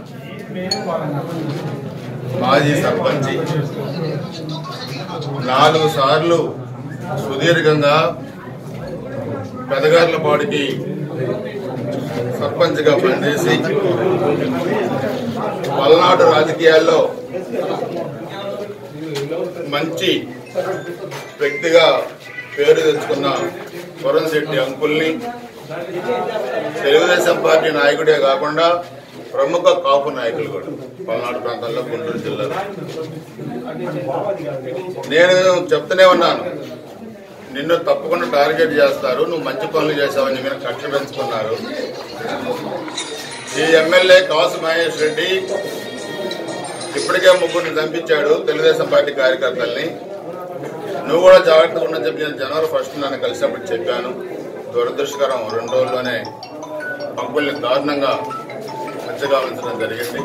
మాజీ సర్పంచి నాలుగు సార్లు సుదీర్ఘంగా పెదగార్లపాడికి సర్పంచ్గా పనిచేసి పల్నాడు రాజకీయాల్లో మంచి వ్యక్తిగా పేరు తెచ్చుకున్న శెట్టి అంకుల్ని తెలుగుదేశం పార్టీ నాయకుడే కాకుండా ప్రముఖ కాపు నాయకులు కూడా పల్నాడు ప్రాంతాల్లో గుంటూరు జిల్లాలో నేను చెప్తూనే ఉన్నాను నిన్ను తప్పకుండా టార్గెట్ చేస్తారు నువ్వు మంచి పనులు చేసావని మీరు కక్ష పెంచుకున్నారు ఈ ఎమ్మెల్యే కాసు మహేష్ రెడ్డి ఇప్పటికే ముగ్గురిని చంపించాడు తెలుగుదేశం పార్టీ కార్యకర్తల్ని నువ్వు కూడా జాగ్రత్తగా ఉండని చెప్పి నేను జనవరి ఫస్ట్ నన్ను కలిసినప్పుడు చెప్పాను దురదృష్టకరం రెండు రోజుల్లోనే పంపుల్ని దారుణంగా హత్యగా ఉంచడం జరిగింది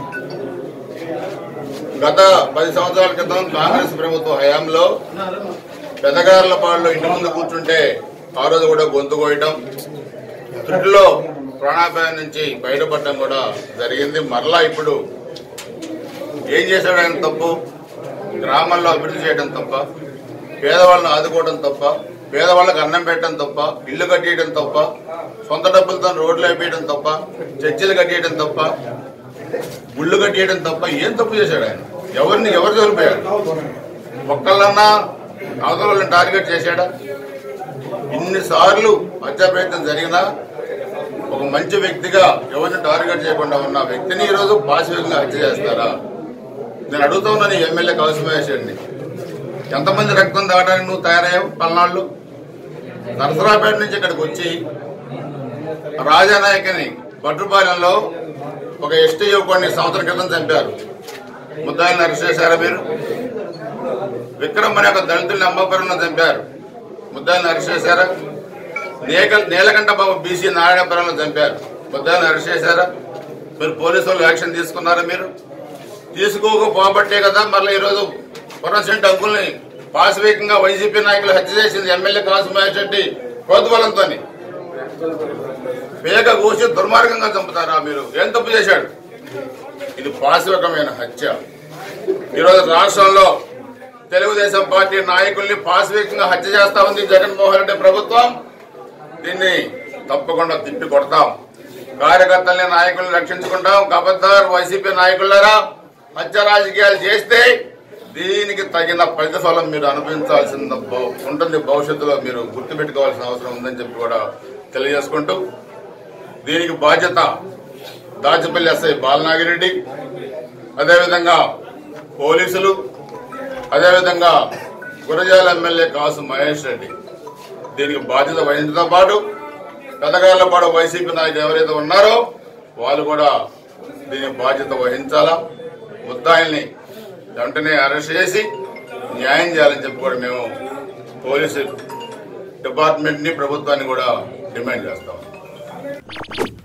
గత పది సంవత్సరాల క్రితం కాంగ్రెస్ ప్రభుత్వ హయాంలో పెదగార్లపాడులో ఇంటి ముందు కూర్చుంటే ఆ రోజు కూడా గొంతు కోయటం త్రుటిలో ప్రాణాపాయం నుంచి బయటపడటం కూడా జరిగింది మరలా ఇప్పుడు ఏం చేశాడు ఆయన తప్పు గ్రామాల్లో అభివృద్ధి చేయడం తప్ప పేదవాళ్ళని ఆదుకోవడం తప్ప పేదవాళ్ళకి అన్నం పెట్టడం తప్ప ఇల్లు కట్టేయడం తప్ప సొంత డబ్బులతో రోడ్లు వేపేయడం తప్ప చర్చిలు కట్టేయడం తప్ప గుళ్ళు కట్టేయడం తప్ప ఏం తప్పు చేశాడు ఆయన ఎవరిని ఎవరు చనిపోయాడు ఒక్కళ్ళన్నా అవతల వాళ్ళని టార్గెట్ చేశాడా ఇన్నిసార్లు హత్యా ప్రయత్నం జరిగినా ఒక మంచి వ్యక్తిగా ఎవరిని టార్గెట్ చేయకుండా ఉన్న వ్యక్తిని ఈరోజు పాశవికంగా హత్య చేస్తారా నేను అడుగుతా ఉన్నాను ఈ ఎమ్మెల్యే కౌశమేశ్వరిని ఎంతమంది రక్తం దాటానికి నువ్వు తయారయ్యావు పల్నాళ్ళు నరసరాపేట నుంచి ఇక్కడికి వచ్చి రాజానాయకని భట్రుపాలెంలో ఒక ఎస్టీ యువకుడిని సంవత్సరం క్రితం చంపారు ముద్దాయిని అరెస్ట్ చేశారా మీరు విక్రమ్ అనే ఒక దళితుల్ని అంబాపురంలో చంపారు ముద్దాయిని అరెస్ట్ చేశారా నేక నీలకంఠ బాబు బీసీ నారాయణపురంలో చంపారు ముద్దాయిని అరెస్ట్ చేశారా మీరు పోలీసు వాళ్ళు యాక్షన్ తీసుకున్నారా మీరు తీసుకోకపోబట్టే కదా మరలా ఈరోజు పురసెంట్ అంకుల్ని పాశవికంగా వైసీపీ నాయకులు హత్య చేసింది ఎమ్మెల్యే కాసుమహేష్ రెడ్డి కోతుబలంతో పేగ కోసి దుర్మార్గంగా చంపుతారా మీరు ఏం తప్పు చేశాడు ఇది పాశవికమైన హత్య ఈరోజు రాష్ట్రంలో తెలుగుదేశం పార్టీ నాయకుల్ని పాశవికంగా హత్య చేస్తా ఉంది జగన్మోహన్ రెడ్డి ప్రభుత్వం దీన్ని తప్పకుండా తిప్పి కొడతాం కార్యకర్తల్ని నాయకుల్ని రక్షించుకుంటాం గబద్దార్ వైసీపీ నాయకులారా హత్య రాజకీయాలు చేస్తే దీనికి తగిన ప్రతిఫలం మీరు అనుభవించాల్సిన భవ- ఉంటుంది భవిష్యత్తులో మీరు గుర్తుపెట్టుకోవాల్సిన అవసరం ఉందని చెప్పి కూడా తెలియజేసుకుంటూ దీనికి బాధ్యత దాచిపల్లి ఎస్ఐ బాలనాగిరెడ్డి అదేవిధంగా పోలీసులు అదేవిధంగా గురజాల ఎమ్మెల్యే కాసు మహేష్ రెడ్డి దీనికి బాధ్యత వహించడంతో పాటు పెదగాళ్లపాడు వైసీపీ నాయకులు ఎవరైతే ఉన్నారో వాళ్ళు కూడా దీని బాధ్యత వహించాలా ముద్దాయిల్ని వెంటనే అరెస్ట్ చేసి న్యాయం చేయాలని చెప్పి కూడా మేము పోలీసు డిపార్ట్మెంట్ ని ప్రభుత్వాన్ని కూడా డిమాండ్ చేస్తాం